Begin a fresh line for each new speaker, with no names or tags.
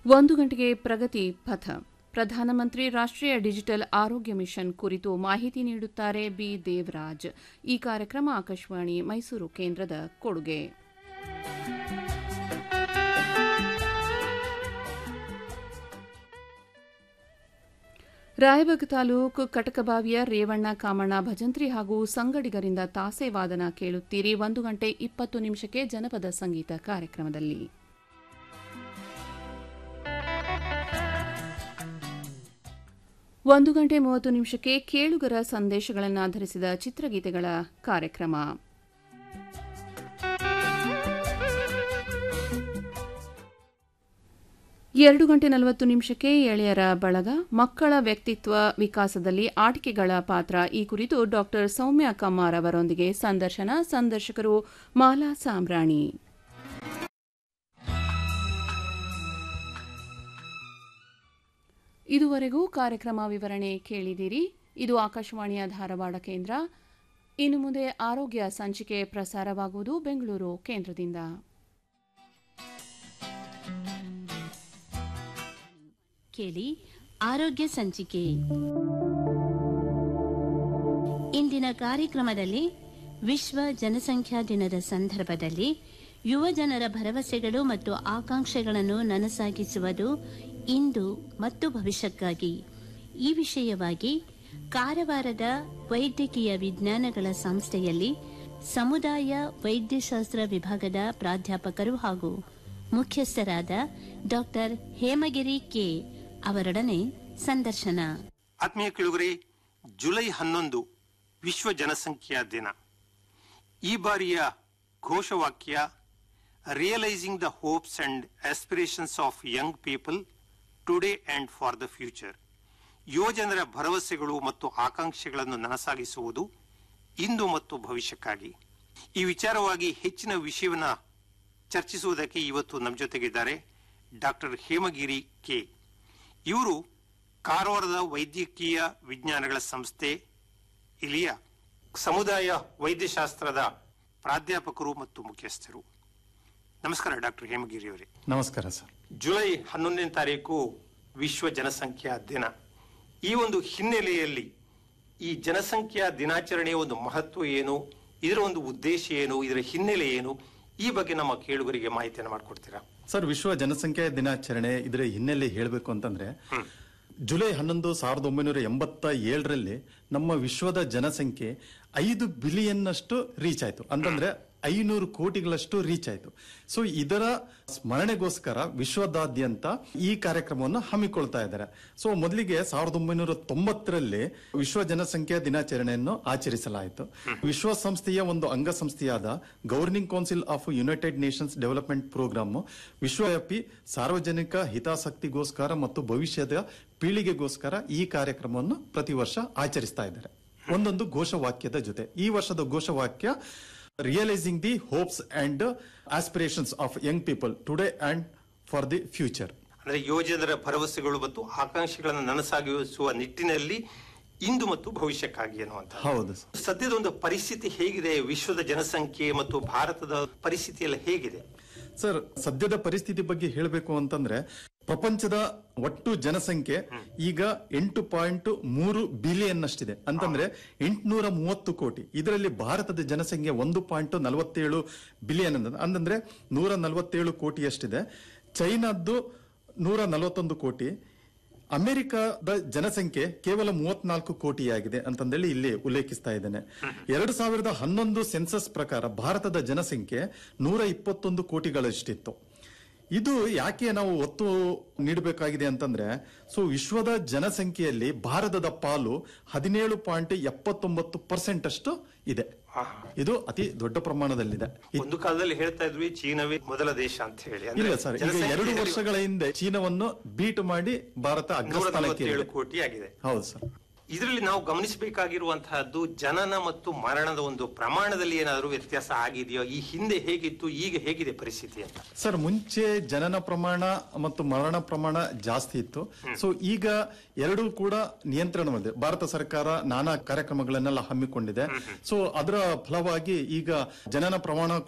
ಒಂದು ಗಂಟೆಗೆ ಪ್ರಗತಿ ಪಥ ಪ್ರಧಾನಮಂತ್ರಿ ರಾಷ್ಟ್ರೀಯ ಡಿಜಿಟಲ್ ಆರೋಗ್ಯ ಮಿಷನ್ ಕುರಿತು ಮಾಹಿತಿ ನೀಡುತ್ತಾರೆ ಬಿ ದೇವರಾಜ್ ಈ ಕಾರ್ಯಕ್ರಮ ಆಕಾಶವಾಣಿ ಮೈಸೂರು ಕೇಂದ್ರದ ಕೊಡುಗೆ ರಾಯಬಾಗ್ ತಾಲೂಕು ಕಟಕಬಾವಿಯ ರೇವಣ್ಣ ಕಾಮಣ್ಣ ಭಜಂತ್ರಿ ಹಾಗೂ ಸಂಗಡಿಗರಿಂದ ತಾಸೆ ವಾದನ ಕೇಳುತ್ತೀರಿ ಒಂದು ಗಂಟೆ ಇಪ್ಪತ್ತು ನಿಮಿಷಕ್ಕೆ ಜನಪದ ಸಂಗೀತ ಕಾರ್ಯಕ್ರಮದಲ್ಲಿ ಒಂದು ಗಂಟೆ ಮೂವತ್ತು ನಿಮಿಷಕ್ಕೆ ಕೇಳುಗರ ಸಂದೇಶಗಳನ್ನು ಆಧರಿಸಿದ ಚಿತ್ರಗೀತೆಗಳ ಕಾರ್ಯಕ್ರಮ ಎರಡು ಗಂಟೆ ನಲವತ್ತು ನಿಮಿಷಕ್ಕೆ ಎಳೆಯರ ಬಳಗ ಮಕ್ಕಳ ವ್ಯಕ್ತಿತ್ವ ವಿಕಾಸದಲ್ಲಿ ಆಟಿಕೆಗಳ ಪಾತ್ರ ಈ ಕುರಿತು ಡಾಕ್ಟರ್ ಸೌಮ್ಯ ಕಮ್ಮಾರ್ ಅವರೊಂದಿಗೆ ಸಂದರ್ಶನ ಸಂದರ್ಶಕರು ಮಾಲಾ ಸಾಂಬ್ರಾಣಿ ಇದುವರೆಗೂ ಕಾರ್ಯಕ್ರಮ ವಿವರಣೆ ಕೇಳಿದಿರಿ ಇದು ಆಕಾಶವಾಣಿಯ ಧಾರವಾಡ ಕೇಂದ್ರ ಇನ್ನು ಮುಂದೆ ಆರೋಗ್ಯ ಸಂಚಿಕೆ ಪ್ರಸಾರವಾಗುವುದು ಬೆಂಗಳೂರು ಕೇಂದ್ರದಿಂದ
ಕೇಳಿ ಆರೋಗ್ಯ ಸಂಚಿಕೆ ಇಂದಿನ ಕಾರ್ಯಕ್ರಮದಲ್ಲಿ ವಿಶ್ವ ಜನಸಂಖ್ಯಾ ದಿನದ ಸಂದರ್ಭದಲ್ಲಿ ಯುವ ಜನರ ಭರವಸೆಗಳು ಮತ್ತು ಆಕಾಂಕ್ಷೆಗಳನ್ನು ನನಸಾಗಿಸುವುದು ಇಂದು ಮತ್ತು ಭವಿಷ್ಯಕ್ಕಾಗಿ ಈ ವಿಷಯವಾಗಿ ಕಾರವಾರದ ವೈದ್ಯಕೀಯ ವಿಜ್ಞಾನಗಳ ಸಂಸ್ಥೆಯಲ್ಲಿ ಸಮುದಾಯ ವೈದ್ಯಶಾಸ್ತ್ರ ವಿಭಾಗದ ಪ್ರಾಧ್ಯಾಪಕರು ಹಾಗೂ ಮುಖ್ಯಸ್ಥರಾದ ಡಾಕ್ಟರ್ ಹೇಮಗಿರಿ ಕೆ ಅವರೊಡನೆ ಸಂದರ್ಶನ
ಆತ್ಮೀಯ ಕೇಳುಗರೆ ಜುಲೈ ಹನ್ನೊಂದು ವಿಶ್ವ ಜನಸಂಖ್ಯಾ ದಿನ ಈ ಬಾರಿಯ ಘೋಷವಾಕ್ಯ realising the hopes and aspirations of young people today and for the future ಯುವಜನರ ಭರವಸೆಗಳು ಮತ್ತು ಆಕಾಂಕ್ಷೆಗಳನ್ನು ನನಸಾಗಿಸುವುದು ಇಂದು ಮತ್ತು ಭವಿಷ್ಯಕ್ಕಾಗಿ ಈ ವಿಚಾರವಾಗಿ ಹೆಚ್ಚಿನ ವಿಷಯವನ್ನ ಚರ್ಚಿಸುವುದಕ್ಕೆ ಇವತ್ತು ನಮ್ಮ ಜೊತೆಗಿದ್ದಾರೆ ಡಾಕ್ಟರ್ ಹೇಮಗಿರಿ ಕೆ ಇವರು ಕಾರವಾರದ ವೈದ್ಯಕೀಯ ವಿಜ್ಞಾನಗಳ ಸಂಸ್ಥೆ ಇಲ್ಲಿಯ ಸಮುದಾಯ ವೈದ್ಯಶಾಸ್ತ್ರದ ಪ್ರಾಧ್ಯಾಪಕರು ಮತ್ತು ಮುಖ್ಯಸ್ಥರು ನಮಸ್ಕಾರ ಡಾಕ್ಟರ್ ಹೇಮಗಿರಿ ಅವರೇ
ನಮಸ್ಕಾರ ಸರ್
ಜುಲೈ ಹನ್ನೊಂದನೇ ತಾರೀಕು ವಿಶ್ವ ಜನಸಂಖ್ಯಾ ದಿನ ಈ ಒಂದು ಹಿನ್ನೆಲೆಯಲ್ಲಿ ಈ ಜನಸಂಖ್ಯಾ ದಿನಾಚರಣೆಯ ಒಂದು ಮಹತ್ವ ಏನು ಇದರ ಒಂದು ಉದ್ದೇಶ ಏನು ಇದರ ಹಿನ್ನೆಲೆ ಏನು ಈ ಬಗ್ಗೆ ನಮ್ಮ ಕೇಳುಗರಿಗೆ ಮಾಹಿತಿಯನ್ನು ಮಾಡಿಕೊಡ್ತೀರಾ
ಸರ್ ವಿಶ್ವ ಜನಸಂಖ್ಯಾ ದಿನಾಚರಣೆ ಇದರ ಹಿನ್ನೆಲೆ ಹೇಳಬೇಕು ಅಂತಂದ್ರೆ ಜುಲೈ ಹನ್ನೊಂದು ಸಾವಿರದ ಒಂಬೈನೂರ ಎಂಬತ್ತ ಏಳರಲ್ಲಿ ನಮ್ಮ ವಿಶ್ವದ ಜನಸಂಖ್ಯೆ ಐದು ಬಿಲಿಯನ್ ಅಷ್ಟು ರೀಚ್ ಆಯ್ತು ಅಂತಂದ್ರೆ ಐನೂರು ಕೋಟಿಗಳಷ್ಟು ರೀಚ್ ಆಯ್ತು ಸೊ ಇದರ ಸ್ಮರಣೆಗೋಸ್ಕರ ವಿಶ್ವದಾದ್ಯಂತ ಈ ಕಾರ್ಯಕ್ರಮವನ್ನು ಹಮ್ಮಿಕೊಳ್ತಾ ಇದ್ದಾರೆ ಸೊ ಮೊದಲಿಗೆ ಸಾವಿರದ ಒಂಬೈನೂರ ತೊಂಬತ್ತರಲ್ಲಿ ವಿಶ್ವ ಜನಸಂಖ್ಯಾ ದಿನಾಚರಣೆಯನ್ನು ಆಚರಿಸಲಾಯಿತು ವಿಶ್ವಸಂಸ್ಥೆಯ ಒಂದು ಅಂಗಸಂಸ್ಥೆಯಾದ governing council of United Nations development programme ವಿಶ್ವವ್ಯಾಪಿ ಸಾರ್ವಜನಿಕ ಹಿತಾಸಕ್ತಿಗೋಸ್ಕರ ಮತ್ತು ಭವಿಷ್ಯದ ಪೀಳಿಗೆಗೋಸ್ಕರ ಈ ಕಾರ್ಯಕ್ರಮವನ್ನು ಪ್ರತಿ ವರ್ಷ ಆಚರಿಸ್ತಾ ಇದ್ದಾರೆ ಒಂದೊಂದು ಘೋಷವಾಕ್ಯದ ಜೊತೆ ಈ ವರ್ಷದ ಘೋಷವಾಕ್ಯ realising the hopes and aspirations of young people today and for the future
ಅಂದ್ರೆ ಯುವಜನರ ಭರವಸೆಗಳು ಮತ್ತು ಆಕಾಂಕ್ಷೆಗಳನ್ನು ನನಸಾಗಿಸುವ ನಿಟ್ಟಿನಲ್ಲಿ ಇಂದು ಮತ್ತು ಭವಿಷ್ಯಕ್ಕಾಗಿ ಅನ್ನುವಂಥ
ಹೌದು ಸರ್.
ಸದ್ಯದ ಒಂದು ಪರಿಸ್ಥಿತಿ ಹೇಗಿದೆ ವಿಶ್ವದ ಜನಸಂಖ್ಯೆ ಮತ್ತು ಭಾರತದ ಪರಿಸ್ಥಿತಿ ಎಲ್ಲ ಹೇಗಿದೆ
ಸರ್ ಸದ್ಯದ ಪರಿಸ್ಥಿತಿ ಬಗ್ಗೆ ಹೇಳಬೇಕು ಅಂತಂದ್ರೆ ಪ್ರಪಂಚದ ಒಟ್ಟು ಜನಸಂಖ್ಯೆ ಈಗ ಎಂಟು ಪಾಯಿಂಟ್ ಮೂರು ಬಿಲಿಯನ್ ಅಷ್ಟಿದೆ ಅಂತಂದ್ರೆ ಎಂಟುನೂರ ಮೂವತ್ತು ಕೋಟಿ ಇದರಲ್ಲಿ ಭಾರತದ ಜನಸಂಖ್ಯೆ ಒಂದು ಪಾಯಿಂಟ್ ನಲವತ್ತೇಳು ಬಿಲಿಯನ್ ಅಂತ ಅಂತಂದ್ರೆ ನೂರ ನಲವತ್ತೇಳು ಕೋಟಿಯಷ್ಟಿದೆ ಚೈನಾದ್ದು ನೂರ ನಲವತ್ತೊಂದು ಕೋಟಿ ಅಮೆರಿಕದ ಜನಸಂಖ್ಯೆ ಕೇವಲ ಮೂವತ್ನಾಲ್ಕು ಕೋಟಿಯಾಗಿದೆ ಅಂತಂದೇಳಿ ಇಲ್ಲಿ ಉಲ್ಲೇಖಿಸ್ತಾ ಇದ್ದೇನೆ ಎರಡು ಸಾವಿರದ ಹನ್ನೊಂದು ಸೆನ್ಸಸ್ ಪ್ರಕಾರ ಭಾರತದ ಜನಸಂಖ್ಯೆ ನೂರ ಇಪ್ಪತ್ತೊಂದು ಕೋಟಿಗಳಷ್ಟಿತ್ತು ಇದು ಯಾಕೆ ನಾವು ಒತ್ತು ನೀಡಬೇಕಾಗಿದೆ ಅಂತಂದ್ರೆ ಸೊ ವಿಶ್ವದ ಜನಸಂಖ್ಯೆಯಲ್ಲಿ ಭಾರತದ ಪಾಲು ಹದಿನೇಳು ಪಾಯಿಂಟ್ ಎಪ್ಪತ್ತೊಂಬತ್ತು ಪರ್ಸೆಂಟ್ ಅಷ್ಟು ಇದೆ ಇದು ಅತಿ ದೊಡ್ಡ ಪ್ರಮಾಣದಲ್ಲಿದೆ ಇ-
ಒಂದು ಕಾಲದಲ್ಲಿ ಹೇಳ್ತಾ ಇದ್ವಿ ಚೀನವೇ ಮೊದಲ ದೇಶ ಅಂತ ಹೇಳಿ ಅಂದ್ರೆ
ಇಲ್ಲ ಸರ್ ಈಗ ಎರಡು
ಜನಸಂಖ್ಯೆಯಲ್ಲಿ
ವರ್ಷಗಳ ಹಿಂದೆ ಚೀನಾವನ್ನು ಬೀಟ್ ಮಾಡಿ ಭಾರತ
ನೂರ
ಅಗ್ರಸ್ಥಾನಕ್ಕೆ
ನಲವತ್ತೇಳು
ಏರಿದೆ.
ಕೋಟಿ ಆಗಿದೆ
ಹೌದು ಸರ್
ಇದರಲ್ಲಿ ನಾವು ಗಮನಿಸಬೇಕಾಗಿರುವಂತಹದ್ದು ಜನನ ಮತ್ತು ಮರಣದ ಒಂದು ಪ್ರಮಾಣದಲ್ಲಿ ಏನಾದರೂ ವ್ಯತ್ಯಾಸ ಆಗಿದೆಯೋ ಈ ಹಿಂದೆ ಹೇಗಿತ್ತು ಈಗ ಹೇಗಿದೆ ಪರಿಸ್ಥಿತಿ ಅಂತ
ಸರ್ ಮುಂಚೆ ಜನನ ಪ್ರಮಾಣ ಮತ್ತು ಮರಣ ಪ್ರಮಾಣ ಜಾಸ್ತಿ ಇತ್ತು ಸೊ ಈಗ ಎರಡೂ ಕೂಡ ನಿಯಂತ್ರಣವಿದೆ ಭಾರತ ಸರ್ಕಾರ ನಾನಾ ಕಾರ್ಯಕ್ರಮಗಳನ್ನೆಲ್ಲ ಹಮ್ಮಿಕೊಂಡಿದೆ ಸೊ ಅದರ ಫಲವಾಗಿ ಈಗ ಜನನ ಪ್ರಮಾಣ